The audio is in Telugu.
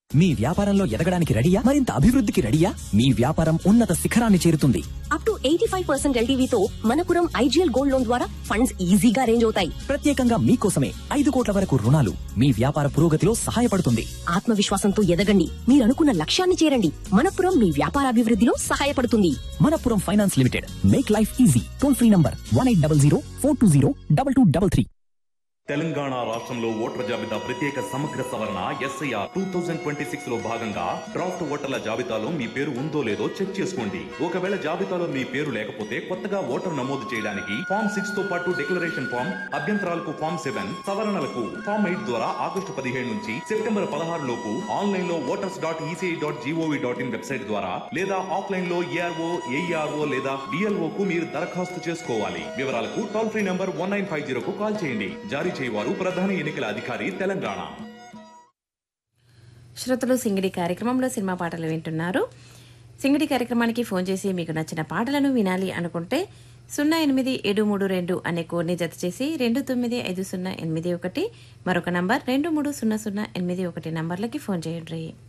మీ వ్యాపారంలో ఎదగడానికి రెడీయా మరింత అభివృద్ధికి రెడీయా మీ వ్యాపారం ఉన్నత శిఖరాన్ని చేరుతుంది up to eighty five percent ఎల్టీవీతో మనపురం ఐజీఎల్ గోల్డ్ లోన్ ద్వారా ఫండ్స్ ఈజీగా అరేంజ్ అవుతాయి ప్రత్యేకంగా మీకోసమే ఐదు కోట్ల వరకు రుణాలు మీ వ్యాపార పురోగతిలో సహాయపడుతుంది ఆత్మవిశ్వాసంతో ఎదగండి మీరు అనుకున్న లక్ష్యాన్ని చేరండి మనపురం మీ వ్యాపారాభివృద్ధిలో సహాయపడుతుంది Manappuram finance limited make life easy toll free number one eight double zero four two zero double two double three Telangana రాష్ట్రంలో ఓటర్ల జాబితా ప్రత్యేక సమగ్ర సవరణ SIR two thousand twenty six లో భాగంగా డ్రాఫ్ట్ ఓటర్ల జాబితాలో మీ పేరు ఉందో లేదో చెక్ చేసుకోండి ఒకవేళ జాబితాలో మీ పేరు లేకపోతే కొత్తగా ఓటర్ నమోదు చేయడానికి ఫామ్ సిక్స్ తో పాటు డిక్లరేషన్ ఫామ్ అభ్యంతరాలకు ఫామ్ సెవెన్ సవరణలకు ఫామ్ ఎయిట్ ద్వారా ఆగస్టు పదిహేడు నుంచి సెప్టెంబర్ పదహారు లోపు ఆన్లైన్ లో voters dot ECI dot gov dot in website ద్వారా లేదా ఆఫ్లైన్ లో ఏఆర్ఓ ఏఈఆర్ఓ లేదా డిఎల్ఓ కు మీరు దరఖాస్తు చేసుకోవాలి వివరాలకు toll free number one nine five zero కు కాల్ చేయండి జారీ చేయవారు ప్రధాన ఎన్నికల అధికారి తెలంగాణ శ్రోతలు సింగిడి కార్యక్రమంలో సినిమా పాటలు వింటున్నారు సింగిడి కార్యక్రమానికి ఫోన్ చేసి మీకు నచ్చిన పాటలను వినాలి అనుకుంటే సున్నా ఎనిమిది ఏడు మూడు రెండు అనే కోడ్ని జత చేసి రెండు తొమ్మిది ఐదు సున్నా ఎనిమిది ఒకటి మరొక నంబర్ రెండు మూడు సున్నా సున్నా ఎనిమిది ఒకటి నంబర్లకి ఫోన్ చేయండి